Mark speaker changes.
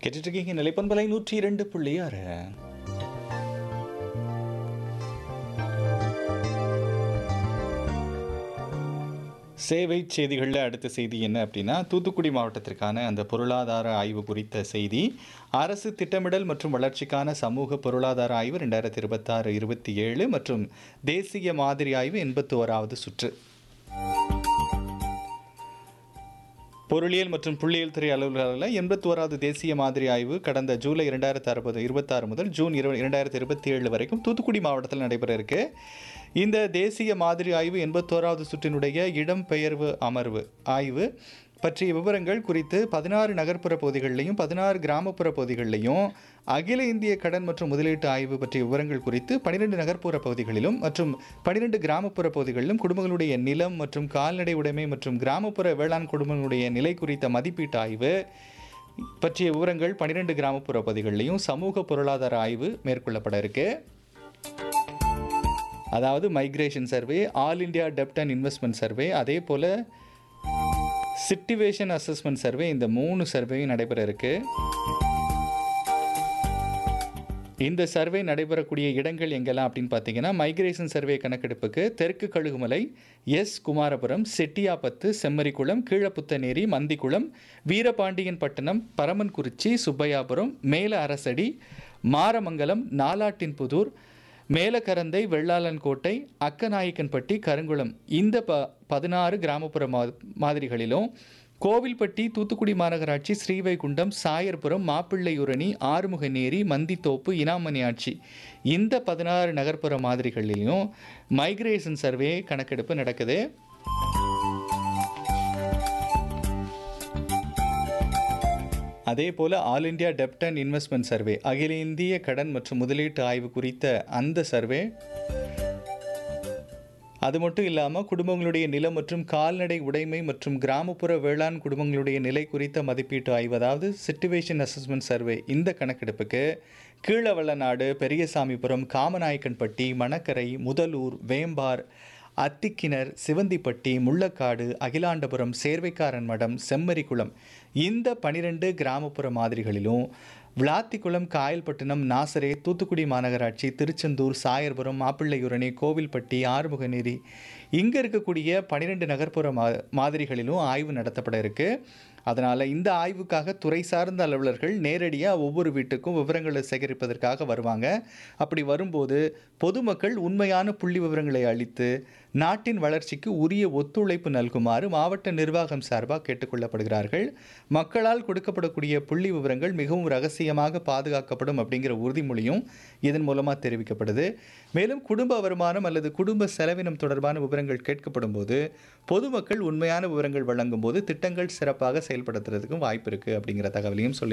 Speaker 1: கேட்டுட்டு இருக்கீங்க நிலைப்பண்பலை நூற்றி இரண்டு புள்ளி ஆறு சேவை செய்திகளில் அடுத்த செய்தி என்ன அப்படின்னா தூத்துக்குடி மாவட்டத்திற்கான அந்த பொருளாதார ஆய்வு குறித்த செய்தி அரசு திட்டமிடல் மற்றும் வளர்ச்சிக்கான சமூக பொருளாதார ஆய்வு ரெண்டாயிரத்தி இருபத்தாறு இருபத்தி ஏழு மற்றும் தேசிய மாதிரி ஆய்வு எண்பத்தி ஓராவது சுற்று பொருளியல் மற்றும் புள்ளியியல் துறை அலுவலர்களில் எண்பத்தி ஓராவது தேசிய மாதிரி ஆய்வு கடந்த ஜூலை இரண்டாயிரத்தி அறுபது இருபத்தாறு முதல் ஜூன் இரு இரண்டாயிரத்தி இருபத்தி ஏழு வரைக்கும் தூத்துக்குடி மாவட்டத்தில் நடைபெற இருக்கு இந்த தேசிய மாதிரி ஆய்வு எண்பத்தோராவது சுற்றினுடைய இடம்பெயர்வு அமர்வு ஆய்வு பற்றிய விவரங்கள் குறித்து பதினாறு நகர்ப்புற பகுதிகளிலையும் பதினாறு கிராமப்புற பகுதிகளிலையும் அகில இந்திய கடன் மற்றும் முதலீட்டு ஆய்வு பற்றிய விவரங்கள் குறித்து பன்னிரெண்டு நகர்ப்புற பகுதிகளிலும் மற்றும் பன்னிரெண்டு கிராமப்புற பகுதிகளிலும் குடும்பங்களுடைய நிலம் மற்றும் கால்நடை உடைமை மற்றும் கிராமப்புற வேளாண் குடும்பங்களுடைய நிலை குறித்த மதிப்பீட்டு ஆய்வு பற்றிய விவரங்கள் பன்னிரெண்டு கிராமப்புற பகுதிகளிலையும் சமூக பொருளாதார ஆய்வு மேற்கொள்ளப்பட இருக்கு அதாவது மைக்ரேஷன் சர்வே ஆல் இந்தியா டெப்ட் அண்ட் இன்வெஸ்ட்மெண்ட் சர்வே அதே போல் சிட்டுவேஷன் அசஸ்மெண்ட் சர்வே இந்த மூணு சர்வேயும் நடைபெற இருக்கு இந்த சர்வே நடைபெறக்கூடிய இடங்கள் எங்கெல்லாம் அப்படின்னு பார்த்தீங்கன்னா மைக்ரேஷன் சர்வே கணக்கெடுப்புக்கு தெற்கு கழுகுமலை எஸ் குமாரபுரம் செட்டியாபத்து செம்மறிக்குளம் கீழப்புத்தநேரி மந்திக்குளம் வீரபாண்டியன் பட்டணம் பரமன்குறிச்சி சுப்பையாபுரம் மேல அரசடி மாரமங்கலம் நாலாட்டின்புதூர் மேலக்கரந்தை வெள்ளாளன்கோட்டை அக்கநாயக்கன்பட்டி கருங்குளம் இந்த ப பதினாறு கிராமப்புற மா மாதிரிகளிலும் கோவில்பட்டி தூத்துக்குடி மாநகராட்சி ஸ்ரீவைகுண்டம் சாயர்புரம் மாப்பிள்ளையுரணி ஆறுமுகநேரி மந்தித்தோப்பு இனாமணியாட்சி இந்த பதினாறு நகர்ப்புற மாதிரிகளிலும் மைக்ரேஷன் சர்வே கணக்கெடுப்பு நடக்குது அதே போல் ஆல் இந்தியா டெப்ட் அண்ட் இன்வெஸ்ட்மெண்ட் சர்வே அகில இந்திய கடன் மற்றும் முதலீட்டு ஆய்வு குறித்த அந்த சர்வே அது மட்டும் இல்லாமல் குடும்பங்களுடைய நிலம் மற்றும் கால்நடை உடைமை மற்றும் கிராமப்புற வேளாண் குடும்பங்களுடைய நிலை குறித்த மதிப்பீட்டு ஆய்வு அதாவது சிட்டுவேஷன் அசஸ்மெண்ட் சர்வே இந்த கணக்கெடுப்புக்கு கீழவள்ளநாடு பெரியசாமிபுரம் காமநாயக்கன்பட்டி மணக்கரை முதலூர் வேம்பார் அத்திக்கிணர் சிவந்திப்பட்டி முள்ளக்காடு அகிலாண்டபுரம் சேர்வைக்காரன் மடம் செம்மறிக்குளம் இந்த பனிரெண்டு கிராமப்புற மாதிரிகளிலும் விளாத்திக்குளம் காயல்பட்டினம் நாசரே தூத்துக்குடி மாநகராட்சி திருச்செந்தூர் சாயர்புரம் மாப்பிள்ளையுரணி கோவில்பட்டி ஆறுமுகநேரி இங்கே இருக்கக்கூடிய பன்னிரெண்டு நகர்ப்புற மா மாதிரிகளிலும் ஆய்வு நடத்தப்பட இருக்கு அதனால் இந்த ஆய்வுக்காக துறை சார்ந்த அலுவலர்கள் நேரடியாக ஒவ்வொரு வீட்டுக்கும் விவரங்களை சேகரிப்பதற்காக வருவாங்க அப்படி வரும்போது பொதுமக்கள் உண்மையான புள்ளி விவரங்களை அளித்து நாட்டின் வளர்ச்சிக்கு உரிய ஒத்துழைப்பு நல்குமாறு மாவட்ட நிர்வாகம் சார்பாக கேட்டுக்கொள்ளப்படுகிறார்கள் மக்களால் கொடுக்கப்படக்கூடிய புள்ளி விவரங்கள் மிகவும் ரகசியமாக பாதுகாக்கப்படும் அப்படிங்கிற உறுதிமொழியும் இதன் மூலமாக தெரிவிக்கப்படுது மேலும் குடும்ப வருமானம் அல்லது குடும்ப செலவினம் தொடர்பான விவரங்கள் கேட்கப்படும் போது பொதுமக்கள் உண்மையான விவரங்கள் வழங்கும் போது திட்டங்கள் சிறப்பாக செயல்படுத்துறதுக்கும் வாய்ப்பு இருக்குது அப்படிங்கிற தகவலையும் சொல்லி